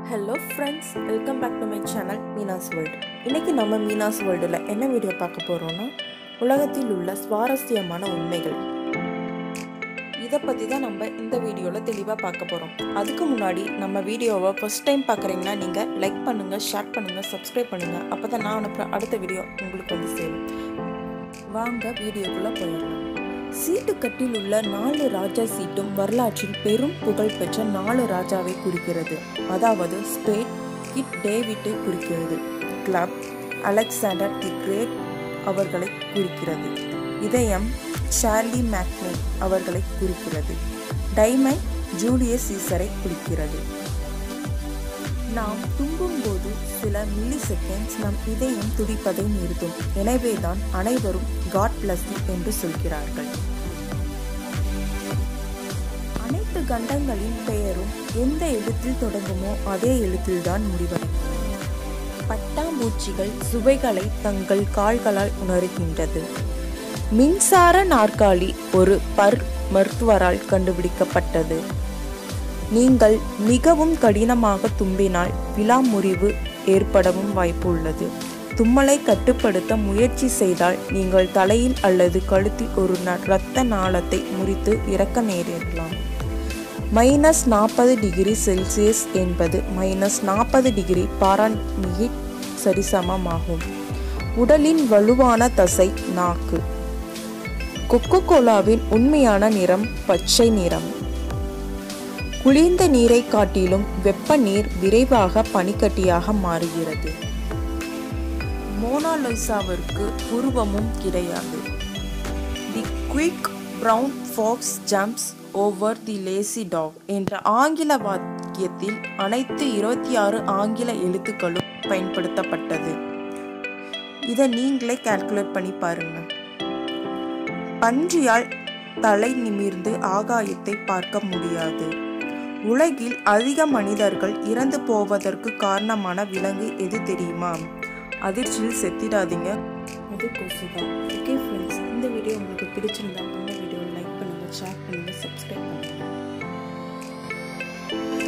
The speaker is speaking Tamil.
hello friends welcome back to my channel Meena's world இன்றைக்கி நம்ம மீனாஸ் வேர்ல்டில் என்ன வீடியோ பார்க்க போகிறோன்னா உலகத்தில் உள்ள சுவாரஸ்யமான உண்மைகள் இதை பற்றி தான் நம்ம இந்த வீடியோவில் தெளிவாக பார்க்க போகிறோம் அதுக்கு முன்னாடி நம்ம வீடியோவை ஃபஸ்ட் டைம் பார்க்குறீங்கன்னா நீங்கள் லைக் பண்ணுங்கள் ஷேர் பண்ணுங்கள் சப்ஸ்கிரைப் பண்ணுங்கள் அப்போ தான் நான் அனுப்புகிற அடுத்த வீடியோ உங்களுக்கு வந்து சேரும் வாங்க வீடியோக்குள்ளே போயிடலாம் சீட்டுக்கட்டில் உள்ள நாலு ராஜா சீட்டும் வரலாற்றில் பெரும் புகழ் பெற்ற நாலு ராஜாவை குறிக்கிறது அதாவது ஸ்பேட் கிட் டேவிட்டை குறிக்கிறது கிளப் அலெக்சாண்டர் தி கிரேட் அவர்களை குறிக்கிறது இதயம் சார்லி மேக்னே அவர்களை குறிக்கிறது டைமண்ட் ஜூலியஸ் சீசரை குறிக்கிறது நாம் தும்பும்போது சில மில்லி செகண்ட்ஸ் நம் இதயம் துடிப்பதை நிறுத்தும் எனவேதான் அனைவரும் காட் பிளஸ் என்று சொல்கிறார்கள் அனைத்து கண்டங்களின் பெயரும் எந்த எழுத்தில் தொடங்குமோ அதே எழுத்தில்தான் முடிவடையும் பட்டாம்பூச்சிகள் சுவைகளை தங்கள் கால்களால் உணர்கின்றது மின்சார நாற்காலி ஒரு பர் மருத்துவரால் கண்டுபிடிக்கப்பட்டது நீங்கள் மிகவும் கடினமாக தும்பினால் விழா முறிவு ஏற்படவும் வாய்ப்பு உள்ளது தும்மலை கட்டுப்படுத்த முயற்சி செய்தால் நீங்கள் தலையில் அல்லது கழுத்தில் ஒரு இரத்த நாளத்தை முறித்து இறக்க நேரிடலாம் மைனஸ் நாற்பது டிகிரி செல்சியஸ் என்பது மைனஸ் நாற்பது டிகிரி பாரான்மிகிட் சரிசமமாகும் உடலின் வலுவான தசை நாக்கு கொக்கோ கோலாவின் உண்மையான நிறம் பச்சை நிறம் குளிர்ந்த நீரை காட்டிலும் வெப்ப நீர் விரைவாக பனிக்கட்டியாக மாறுகிறது மோனாலிசாவிற்கு உருவமும் கிடையாது the quick brown fox jumps over the lazy dog என்ற ஆங்கில வாக்கியத்தில் அனைத்து இருபத்தி ஆறு ஆங்கில எழுத்துக்களும் பயன்படுத்தப்பட்டது இதை நீங்களே கால்குலேட் பண்ணி பாருங்க பன்றியால் தலை நிமிர்ந்து ஆகாயத்தை பார்க்க முடியாது உலகில் அதிக மனிதர்கள் இறந்து போவதற்கு காரணமான விலங்கு எது தெரியுமா அதிர்ச்சியில் செத்திடாதீங்க அது கொசுதான் ஓகே ஃப்ரெண்ட்ஸ் இந்த வீடியோ உங்களுக்கு பிடிச்சிருந்தா இந்த வீடியோ லைக் பண்ணுங்கள் ஷேர் பண்ணுங்கள் சப்ஸ்கிரைப் பண்ணுங்கள்